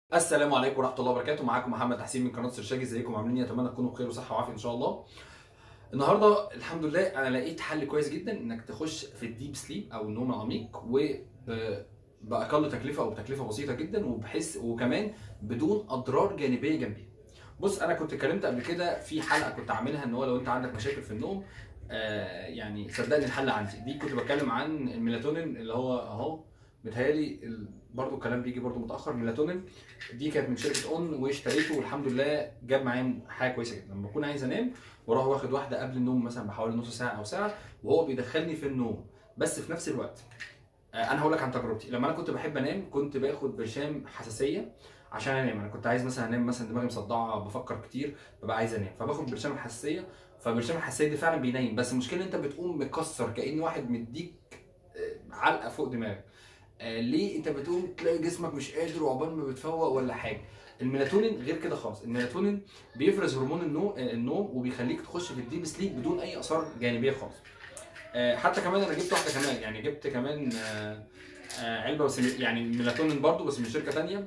السلام عليكم ورحمه الله وبركاته معاكم محمد تحسين من قناه سرشاجي ازيكم عاملين ايه اتمنى تكونوا بخير وصحه وعافيه ان شاء الله النهارده الحمد لله انا لقيت حل كويس جدا انك تخش في الديب سليب او النوم العميق و باقل تكلفه او بتكلفه بسيطه جدا وبحس وكمان بدون اضرار جانبيه جنبيها بص انا كنت اتكلمت قبل كده في حلقه كنت عاملها ان هو لو انت عندك مشاكل في النوم آه يعني صدقني الحل عندي دي كنت بتكلم عن الميلاتونين اللي هو اهو متهيألي ال- برضو الكلام بيجي برضو متاخر ميلاتونين دي كانت من شركه اون واشتريته والحمد لله جاب معايا حاجه كويسه جدا لما بكون عايز انام واروح واخد واحده قبل النوم مثلا بحوالي نص ساعه او ساعه وهو بيدخلني في النوم بس في نفس الوقت آه، انا هقول لك عن تجربتي لما انا كنت بحب انام كنت باخد برشام حساسيه عشان انام انا كنت عايز مثلا انام مثلا دماغي مصدعه بفكر كتير ببقى عايز انام فباخد برشام الحساسيه فبرشام الحساسيه دي فعلا بينيم بس المشكله ان انت بتقوم مكسر كأن واحد مديك آه، علقه فوق دماغك آه، ليه انت بتقوم تلاقي جسمك مش قادر وعقبال ما بتفوق ولا حاجه الميلاتونين غير كده خالص الميلاتونين بيفرز هرمون النوم النوم وبيخليك تخش في الديب سليب بدون اي اثار جانبيه خالص آه، حتى كمان انا جبت واحده كمان يعني جبت كمان آه، آه، علبه بس م- يعني ميلاتونين برضو بس من شركه تانية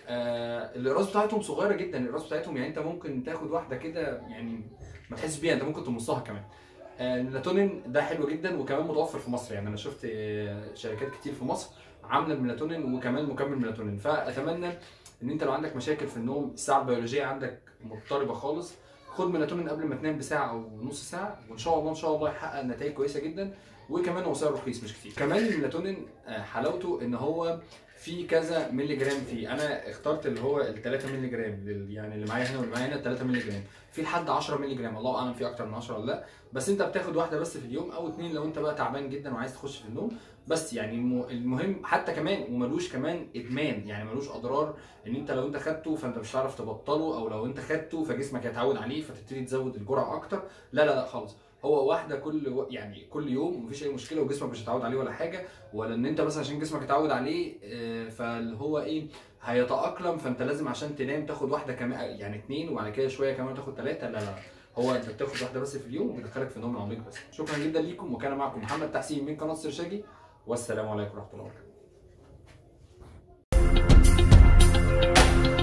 آه، الاقراص بتاعتهم صغيره جدا الاقراص بتاعتهم يعني انت ممكن تاخد واحده كده يعني ما تحسش بيها انت ممكن تمصها كمان آه، الميلاتونين ده حلو جدا وكمان متوفر في مصر يعني انا شفت آه، شركات كتير في مصر عامله الميلاتونين وكمان مكمل ميلاتونين فاتمنى ان انت لو عندك مشاكل في النوم الساعه البيولوجيه عندك مضطربه خالص خد ميلاتونين قبل ما تنام بساعه او نص ساعه وان شاء الله ان شاء الله يحقق نتائج كويسه جدا وكمان هو سعره رخيص مش كتير كمان الميلاتونين آه، حلاوته ان هو في كذا مللي جرام فيه انا اخترت اللي هو ال 3 مللي جرام لل- يعني اللي معايا هنا واللي معايا هنا 3 مللي جرام في لحد 10 مللي جرام الله اعلم في اكتر من 10 ولا لا بس انت بتاخد واحده بس في اليوم او اتنين لو انت بقى تعبان جدا وعايز تخش في النوم بس يعني الم- المهم حتى كمان وملوش كمان ادمان يعني ملوش اضرار ان انت لو انت خدته فانت مش هتعرف تبطله او لو انت خدته فجسمك يتعود عليه فتبتدي تزود الجرعه اكتر لا لا لا خالص هو واحده كل و... يعني كل يوم ومفيش اي مشكله وجسمك مش هيتعود عليه ولا حاجه ولا ان انت مثلا عشان جسمك اتعود عليه آه، فاللي هو ايه هيتاقلم فانت لازم عشان تنام تاخد واحده كمان يعني اتنين وبعد كده شويه كمان تاخد ثلاثه لا لا هو انت بتاخد واحده بس في اليوم وبتدخلك في النوم العميق بس شكرا جدا ليكم وكان معكم محمد تحسين من قناه سرشاجي والسلام عليكم ورحمه الله وبركاته